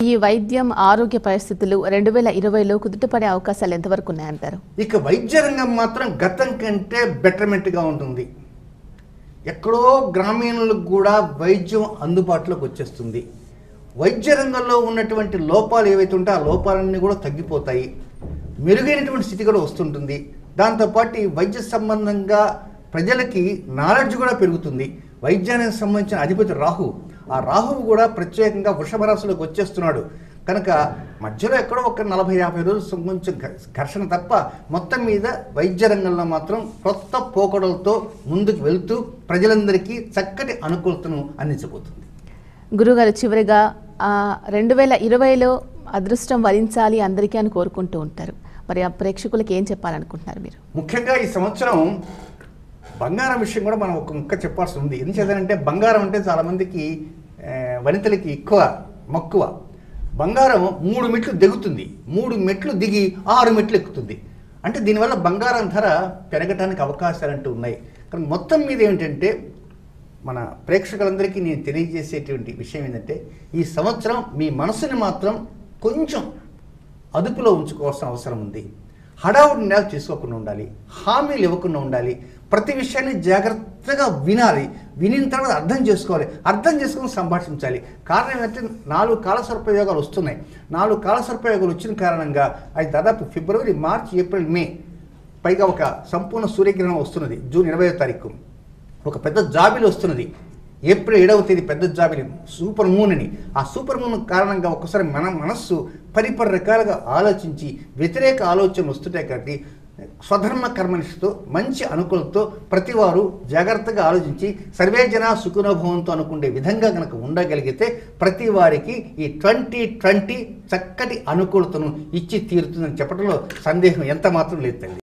ఈ వైద్యం ఆరోగ్య పరిస్థితులు రెండు వేల ఇరవైలో కుదుటపడే అవకాశాలు ఎంతవరకు ఉన్నాయంటారు ఇక వైద్య రంగం మాత్రం గతం కంటే బెటర్మెంట్గా ఉంటుంది ఎక్కడో గ్రామీణులకు కూడా వైద్యం అందుబాటులోకి వచ్చేస్తుంది వైద్య రంగంలో ఉన్నటువంటి లోపాలు ఏవైతే ఉంటే ఆ లోపాలన్నీ కూడా తగ్గిపోతాయి మెరుగైనటువంటి స్థితి కూడా వస్తుంటుంది దాంతోపాటు ఈ వైద్య సంబంధంగా ప్రజలకి నాలెడ్జ్ కూడా పెరుగుతుంది వైద్యానికి సంబంధించిన అధిపతి రాహు ఆ రాహువు కూడా ప్రత్యేకంగా వృషభ రాశిలోకి వచ్చేస్తున్నాడు కనుక మధ్యలో ఎక్కడో ఒక నలభై యాభై రోజులు కొంచెం ఘ- ఘర్షణ తప్ప మొత్తం మీద వైద్య రంగంలో మాత్రం కొత్త పోకడలతో ముందుకు వెళ్తూ ప్రజలందరికీ చక్కటి అనుకూలతను అందించబోతుంది గురుగారు చివరిగా రెండు వేల ఇరవైలో అదృష్టం వరించాలి అందరికీ అని కోరుకుంటూ ఉంటారు మరి ఆ ప్రేక్షకులకు ఏం చెప్పాలనుకుంటున్నారు మీరు ముఖ్యంగా ఈ సంవత్సరం బంగారం విషయం కూడా మనం ఒక ముక్క చెప్పాల్సి ఉంది ఎందుచేతంటే బంగారం అంటే చాలామందికి ఆ, వనితలకి ఎక్కువ మక్కువ బంగారం మూడు మెట్లు దిగుతుంది మూడు మెట్లు దిగి ఆరు మెట్లు ఎక్కుతుంది అంటే దీనివల్ల బంగారం ధర పెరగటానికి అవకాశాలు అంటూ ఉన్నాయి కానీ మొత్తం మీద ఏమిటంటే మన ప్రేక్షకులందరికీ నేను తెలియజేసేటువంటి విషయం ఏంటంటే ఈ సంవత్సరం మీ మనసుని మాత్రం కొంచెం అదుపులో ఉంచుకోవాల్సిన అవసరం ఉంది హడావుడి నిర్ణయాలు తీసుకోకుండా ఉండాలి హామీలు ఇవ్వకుండా ఉండాలి ప్రతి విషయాన్ని జాగ్రత్తగా వినాలి వినిన తర్వాత అర్థం చేసుకోవాలి అర్థం చేసుకుని సంభాషించాలి కారణం ఏంటంటే నాలుగు కాల సర్పయోగాలు వస్తున్నాయి నాలుగు కాల సర్పయోగాలు వచ్చిన కారణంగా అది దాదాపు ఫిబ్రవరి మార్చి ఏప్రిల్ మే పైగా ఒక సంపూర్ణ సూర్యగ్రహణం వస్తున్నది జూన్ ఇరవై తారీఖు ఒక పెద్ద జాబిలి వస్తున్నది ఏప్రిల్ ఏడవ తేదీ పెద్ద జాబిలి సూపర్ మూన్ అని ఆ సూపర్ మూన్ కారణంగా ఒక్కసారి మన మనస్సు పరిపరి రకాలుగా ఆలోచించి వ్యతిరేక ఆలోచనలు వస్తుంటాయి కాబట్టి స్వధర్మ కర్మనిష్టతో మంచి అనుకూలతో ప్రతివారు జాగ్రత్తగా ఆలోచించి సర్వే జన సుఖనుభవంతో అనుకునే విధంగా కనుక ఉండగలిగితే ప్రతి వారికి ఈ ట్వంటీ ట్వంటీ చక్కటి అనుకూలతను ఇచ్చి తీరుతుందని చెప్పడంలో సందేహం ఎంత మాత్రం లేదు తల్లి